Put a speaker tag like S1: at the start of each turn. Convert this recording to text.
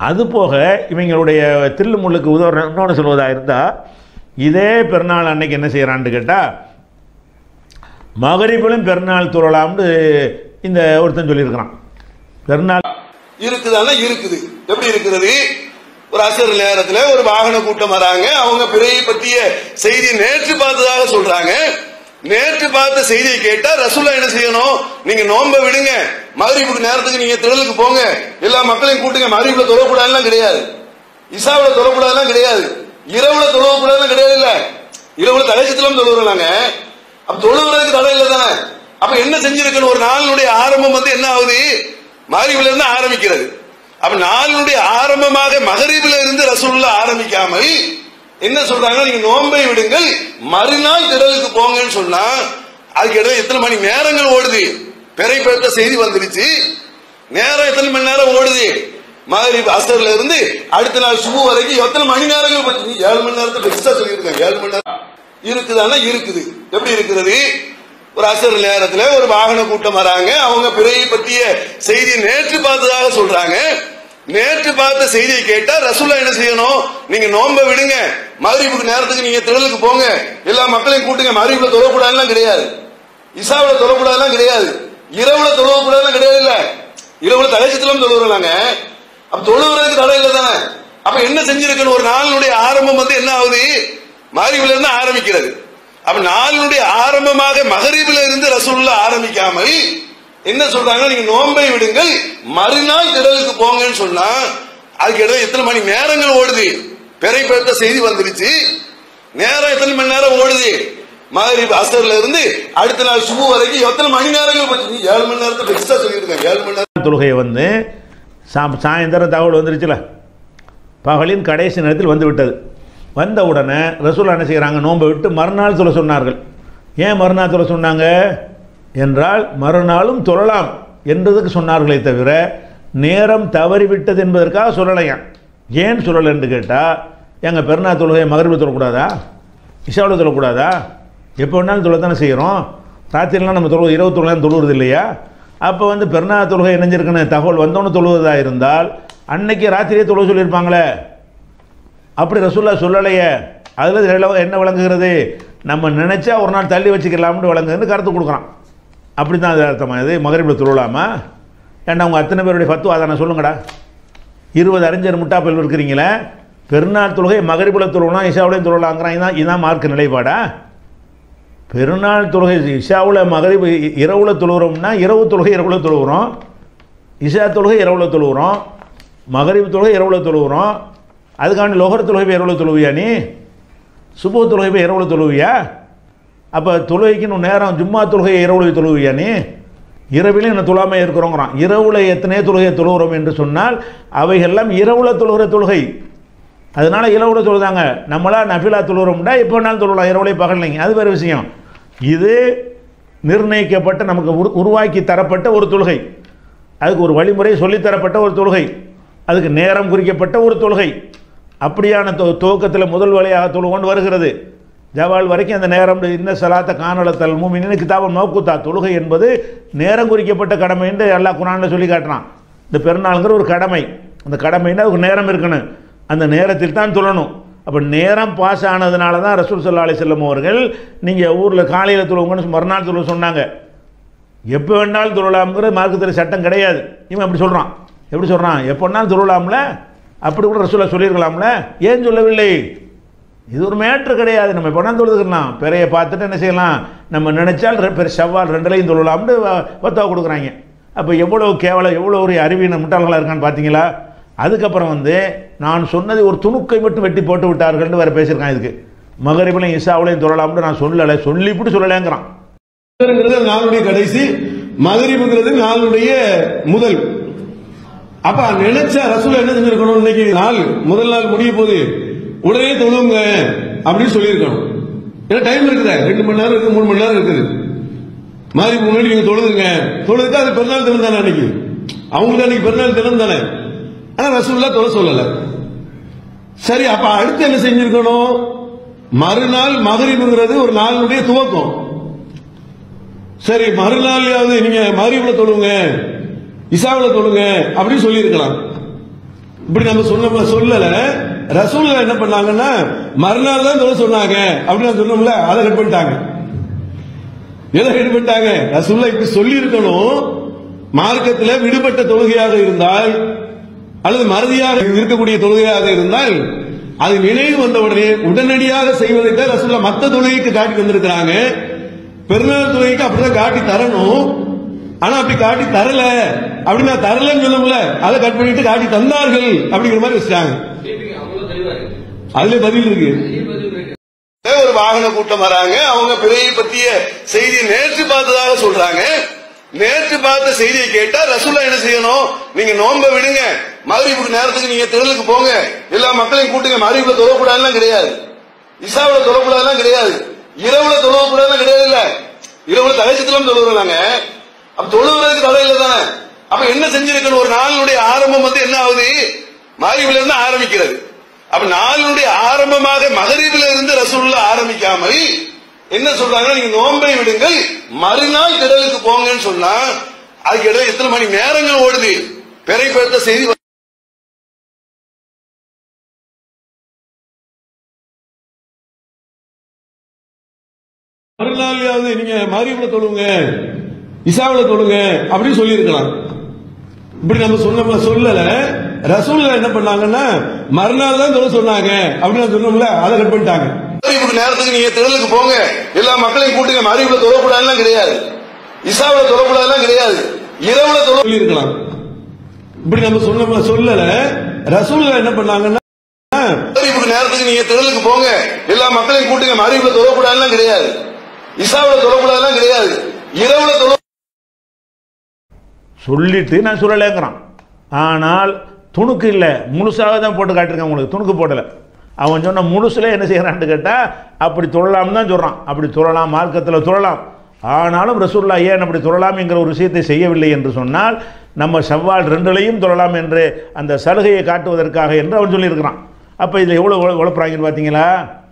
S1: அது போக இவங்களுடைய தில்லு முள்ளுக்கு உதாரணம் இன்னொன்று சொல்வதாக இருந்தால் இதே பெருநாள் அன்னைக்கு என்ன செய்கிறான்னு கேட்டால் மகரிபிலும் பெருநாள் தொழலாம்னு இந்த ஒருத்தன் சொல்லியிருக்கிறான் பெருநாள்
S2: இருக்குதானா இருக்குது எப்படி இருக்கிறது ஒரு அசர் நேரத்துல ஒரு வாகன கூட்டம் வராங்க அவங்க பிறையை பற்றிய செய்தி நேற்று பார்த்ததாக சொல்றாங்க நேற்று பார்த்த செய்தியை கேட்டா ரசூல்லா என்ன செய்யணும் நீங்க நோம்ப விடுங்க மகரிபுக்கு நேரத்துக்கு நீங்க திடலுக்கு போங்க எல்லா மக்களையும் கூட்டுங்க மகரிபுல தொழக்கூடாதுலாம் கிடையாது இசாவுல தொழக்கூடாதுலாம் கிடையாது இரவுல தொழக்கூடாதுலாம் கிடையாது இல்ல இரவுல தலைச்சத்திலும் தொழுகிறோம் நாங்க அப்ப தொழுகிறதுக்கு தடை இல்லை தானே அப்ப என்ன செஞ்சிருக்கணும் ஒரு நாளினுடைய ஆரம்பம் வந்து என்ன ஆகுது மகரிபில இருந்து ஆரம்பிக்கிறது அப்ப நாளினுடைய ஆரம்பமாக மகரிபில இருந்து ரசூலுல்லா ஆரம்பிக்காமல் என்ன சொல்றாங்க நீங்க நோன்பை விடுங்கள் மறுநாள் திடலுக்கு போங்கன்னு சொன்னா அதுக்கு இடையில எத்தனை மணி நேரங்கள் ஓடுது பிறை பெற்ற செய்தி வந்துருச்சு நேரம் எத்தனை மணி நேரம் ஓடுது மகரிப் அசர்ல இருந்து அடுத்த நாள் சுபு வரைக்கும் எத்தனை மணி நேரங்கள் போச்சு ஏழு மணி நேரத்துக்கு எக்ஸ்ட்ரா சொல்லியிருக்காங்க ஏழு மணி நேரம் இருக்குதானா இருக்குது எப்படி இருக்கிறது ஒரு அசர் நேரத்துல ஒரு வாகன கூட்டம் வராங்க அவங்க பிறையை பற்றிய செய்தி நேற்று பார்த்ததாக சொல்றாங்க நேற்று பார்த்த செய்தியை கேட்டா ரசூல்லா என்ன செய்யணும் நீங்க நோம்ப விடுங்க மகரிபுக்கு நேரத்துக்கு நீங்க திடலுக்கு போங்க எல்லா மக்களையும் கூட்டுங்க மகரிபுல தொழக்கூடாதுலாம் கிடையாது இசாவுல தொழக்கூடாதுலாம் கிடையாது இரவுல தொழக்கூடாதுலாம் கிடையாது இல்ல இரவுல தலைச்சத்திலும் தொழுகிறோம் நாங்க அப்ப தொழுகிறதுக்கு தடை இல்லை தானே அப்ப என்ன செஞ்சிருக்கணும் ஒரு நாளினுடைய ஆரம்பம் வந்து என்ன ஆகுது மகரிபில இருந்து ஆரம்பிக்கிறது அப்ப நாளினுடைய ஆரம்பமாக மகரிபில இருந்து ரசூலுல்லா ஆரம்பிக்காமல் என்ன சொல்றாங்க நீங்க நோன்பை விடுங்கள் மறுநாள் திடலுக்கு போங்கன்னு சொன்னா அதுக்கு இடையில எத்தனை மணி நேரங்கள் ஓடுது பிறை பெற்ற செய்தி வந்துருச்சு நேரம் எத்தனை மணி நேரம் ஓடுது மகரிப் அசர்ல இருந்து அடுத்த நாள் சுபு வரைக்கும் எத்தனை மணி நேரங்கள் போச்சு ஏழு மணி நேரத்துக்கு எக்ஸ்ட்ரா சொல்லியிருக்காங்க ஏழு மணி நேரம்
S1: தொழுகையை வந்து சா சாயந்தரம் தகவல் வந்துருச்சுல பகலின் கடைசி நேரத்தில் வந்து விட்டது வந்த உடனே ரசூல் என்ன செய்கிறாங்க நோன்பை விட்டு மறுநாள் தொழ சொன்னார்கள் ஏன் மறுநாள் தொழ சொன்னாங்க என்றால் மறுநாளும் தொழலாம் என்றதுக்கு சொன்னார்களே தவிர நேரம் தவறிவிட்டது என்பதற்காக சொல்லலையாம் ஏன் சொல்லலை என்று கேட்டால் எங்கள் பெருநாள் தொழுகை மகரிபில் தொழக்கூடாதா இஷாவில் தொழக்கூடாதா எப்போ வேணாலும் தொழத்தானே செய்கிறோம் ராத்திரிலாம் நம்ம தொழுவது இரவு தொழுலாம் தொழுவது இல்லையா அப்போ வந்து பெருநாள் தொழுகை இணைஞ்சிருக்குன்னு தகவல் வந்தோன்னு தொழுவதாக இருந்தால் அன்னைக்கு ராத்திரியே தொழுவ சொல்லியிருப்பாங்களே அப்படி ரசூல்லா சொல்லலையே அதில் நிலவ- என்ன விளங்குகிறது நம்ம நினச்சா ஒரு நாள் தள்ளி வச்சுக்கலாம்னு விளங்குதுன்னு கருத்து கொடுக்குறான் அப்படி தான் அது அர்த்தமா இது மகரிபில் தொழலாமா ஏன்டா உங்கள் அத்தனை பேருடைய ஃபத்துவா தானே சொல்லுங்கடா இருபது அறிஞர் முட்டாப்பல் இருக்கிறீங்களே பெருநாள் தொழுகை மகரிபுல தொழுவலாம் இஷாவுலையும் தொழலாங்கிறான் இதான் இதான் மார்க் நிலைப்பாடா பெருநாள் தொழுகை இஷாவில் மகரிபு இ- இரவுல தொழுகிறோம்னா இரவு தொழுகை இரவுல தொழுகிறோம் இஷா தொழுகை இரவுல தொழுகிறோம் மகரிப் தொழுகை இரவுல தொழுகிறோம் அதுக்காண்டி லோகர் தொழுகை போய் இரவுல தொழுவியா நீ சுபு தொழுகை போய் இரவுல தொழுவியா அப்போ தொழுகைக்குன்னு நேரம் ஜும்மா தொழுகை இரவுல தொழுவியா நீ இரவிலும் என்ன தொழாமல் இருக்கிறோங்கிறான் இரவுல எத்தனையோ தொழுகையை தொழுகிறோம் என்று சொன்னால் அவைகள்லாம் இரவுல தொழுகிற தொழுகை அதனால இரவுல தொழுதாங்க நம்மளா நஃபிலா தொழுகிறோம்டா எப்போ வேணாலும் தொழலாம் இரவுலே பகல்லைங்க அது வேறு விஷயம் இது நிர்ணயிக்கப்பட்ட நமக்கு உரு- உருவாக்கி தரப்பட்ட ஒரு தொழுகை அதுக்கு ஒரு வழிமுறை சொல்லித் தரப்பட்ட ஒரு தொழுகை அதுக்கு நேரம் குறிக்கப்பட்ட ஒரு தொழுகை அப்படியான தொ- துவக்கத்தில் முதல் வழியாக தொழுகொண்டு வருகிறது ஜவால் வரைக்கும் அந்த நேரம் இன்ன சலாத்த காணலத்தல் மூமின்னு கிதாபன் மௌக்குத்தா தொழுகை என்பது நேரம் குறிக்கப்பட்ட கடமை என்று அல்லாஹ் குரானில் சொல்லி காட்டுறான் இந்த பெருநாளுங்கிற ஒரு கடமை அந்த கடமைன்னா அதுக்கு நேரம் இருக்கணும் அந்த நேரத்தில் தான் தொழணும் அப்போ நேரம் பாஸ் ஆனதுனால தான் ரசூல் சல்லா அலி செல்லம் அவர்கள் நீங்கள் ஊரில் காலையில் தொழுவுங்கன்னு மறுநாள் தொழுவ சொன்னாங்க எப்போ வேணாலும் தொழலாம்ங்கிற மார்க்கத்தில் சட்டம் கிடையாது இவன் அப்படி சொல்கிறான் எப்படி சொல்கிறான் எப்போ வேணாலும் தொழலாம்ல அப்படி கூட ரசூலா சொல்லியிருக்கலாம்ல ஏன் சொல்லவில்லை இது ஒரு மேட்ரு கிடையாது நம்ம எப்போ வேணாலும் தொழுதுக்கலாம் பிறையை பார்த்துட்டு என்ன செய்யலாம் நம்ம நினைச்சால் ரெ- பெரு செவ்வால் ரெண்டுலையும் தொழலாம்னு ஒத்தா கொடுக்குறாங்க அப்போ எவ்வளோ கேவலம் எவ்வளோ ஒரு அறிவின முட்டாள்களாக இருக்கான்னு பார்த்தீங்களா அதுக்கப்புறம் வந்து நான் சொன்னதை ஒரு துணுக்கை மட்டும் வெட்டி போட்டு விட்டார்கள்னு வேறு பேசியிருக்கான் இதுக்கு மகரிபிலையும் இசாவிலையும் தொழலாம்னு நான் சொல்லலை சொல்லிவிட்டு சொல்லலைங்கிறான்
S3: ங்கிறது நாளுடைய கடைசி மகரிபுங்கிறது நாளுடைய முதல் அப்ப நினைச்ச ரசூல் என்ன செஞ்சிருக்கணும் இன்னைக்கு நாள் முதல் நாள் முடிய போகுது உடனே தொழுவுங்க அப்படின்னு சொல்லியிருக்கணும் ஏன்னா டைம் இருக்குதே ரெண்டு மணி நேரம் இருக்குது மூணு மணி நேரம் இருக்குது மாதிரி முன்னாடி நீங்க தொழுதுங்க தொழுதுக்கு அது பெருநாள் தினம் தானே அன்னைக்கு அவங்களுக்கு அன்னைக்கு பெருநாள் தினம் தானே ஆனா ரசூல்லா தொலை சொல்லல சரி அப்ப அடுத்து என்ன செஞ்சிருக்கணும் மறுநாள் மகரிபுங்கிறது ஒரு நாளுடைய துவக்கம் சரி மறுநாளையாவது நீங்க மகரிபுல தொழுங்க இசாவுல தொழுங்க அப்படின்னு சொல்லியிருக்கலாம் இப்படி நம்ம சொன்ன சொல்லல ரசூல்லா என்ன பண்ணாங்கன்னா மறுநாள் தான் தொலை சொன்னாங்க அப்படின்னு நான் சொன்னோம்ல அதை கட் பண்ணிட்டாங்க எதை கட் பண்ணிட்டாங்க ரசூல்லா இப்படி சொல்லி இருக்கணும் மார்க்கத்தில் விடுபட்ட தொழுகையாக இருந்தால் அல்லது மறதியாக இருக்கக்கூடிய தொழுகையாக இருந்தால் அது நினைவு வந்த உடனே உடனடியாக செய்வதைத்தான் ரசூல்லா மத்த தொழுகைக்கு காட்டி தந்திருக்கிறாங்க பெருநாள் தொழுகைக்கு அப்படிதான் காட்டி தரணும் ஆனா அப்படி காட்டி தரல அப்படி நான் தரலன்னு சொல்லல அதை கட் பண்ணிட்டு காட்டி தந்தார்கள் அப்படிங்கிற மாதிரி வச்சுட்டாங்க அதுல பதில் இருக்கு
S2: ஒரு வாகன கூட்டம் வராங்க அவங்க பிறையை பற்றிய செய்தியை நேற்று பார்த்ததாக சொல்றாங்க நேற்று பார்த்த செய்தியை கேட்டா ரசூல்லா என்ன செய்யணும் நீங்க நோம்ப விடுங்க மகரிபுக்கு நேரத்துக்கு நீங்க திரளுக்கு போங்க எல்லா மக்களையும் கூட்டுங்க மகரிபுல தொழக்கூடாதுலாம் கிடையாது இசாவுல தொழக்கூடாதுலாம் கிடையாது இரவுல தொழக்கூடாதுலாம் கிடையாது இல்ல இரவுல தகச்சத்திலும் தொழுகிறாங்க அப்ப தொழுகிறதுக்கு தடை இல்லை தானே அப்ப என்ன செஞ்சிருக்கணும் ஒரு நாளினுடைய ஆரம்பம் வந்து என்ன ஆகுது மகரிபுல இருந்து ஆரம்பிக்கிறது அப்ப நாளினுடைய ஆரம்பமாக மகரீபில இருந்து ரசூலுல்லா ஆரம்பிக்காமல் என்ன சொல்றாங்கன்னா நீங்க நோன்பை விடுங்கள் மறுநாள் திடலுக்கு போங்கன்னு சொன்னா அதுக்கு இடையில எத்தனை மணி நேரங்கள் ஓடுது பிறைப்படுத்த செய்தி வ-
S3: மறுநாளையாவது நீங்க மாரியம்ல தொழுங்க இசாவுல தொழுங்க அப்படின்னு சொல்லி இருக்கலாம் இப்படி நம்ம சொன்ன சொல்லல ரசூல்லா என்ன பண்ணாங்கன்னா மறுநாள் தான் தொலை சொன்னாங்க அப்படின்னு நான் சொன்னோம்ல அதை கட் பண்ணிட்டாங்க
S2: மகரிபுக்கு நேரத்துக்கு நீங்க திடலுக்கு போங்க எல்லா மக்களையும் கூட்டுங்க மகரிபுல தொழக்கூடாதுலாம் கிடையாது இசாவுல தொழக்கூடாதுலாம் கிடையாது இரவுல தொழ
S3: சொல்லி இருக்கலாம் இப்படி நம்ம சொன்ன சொல்லல ரசூல்லா என்ன பண்ணாங்கன்னா
S2: மகரிபுக்கு நேரத்துக்கு நீங்க திடலுக்கு போங்க எல்லா மக்களையும் கூட்டுங்க மகரிபுல தொழக்கூடாதுலாம் கிடையாது இசாவுல தொழக்கூடாதுலாம் கிடையாது இரவுல தொழ
S1: சொல்லிட்டு நான் சொல்லலைங்கிறான் ஆனால் துணுக்கு இல்லை முழுசாக தான் போட்டு காட்டியிருக்கேன் உங்களுக்கு துணுக்கு போடலை அவன் சொன்ன முழுசில் என்ன செய்கிறான்னு கேட்டால் அப்படி தொழலாம் தான் சொல்கிறான் அப்படி தொழலாம் மார்க்கத்தில் தொழலாம் ஆனாலும் ரசூல்லா ஏன் அப்படி தொழலாம்ங்கிற ஒரு விஷயத்தை செய்யவில்லை என்று சொன்னால் நம்ம செவ்வால் ரெண்டுலையும் தொழலாம் என்று அந்த சலுகையை காட்டுவதற்காக என்று அவன் சொல்லியிருக்கிறான் அப்போ இதில் எவ்வளோ உழப்புறாங்கன்னு பார்த்தீங்களா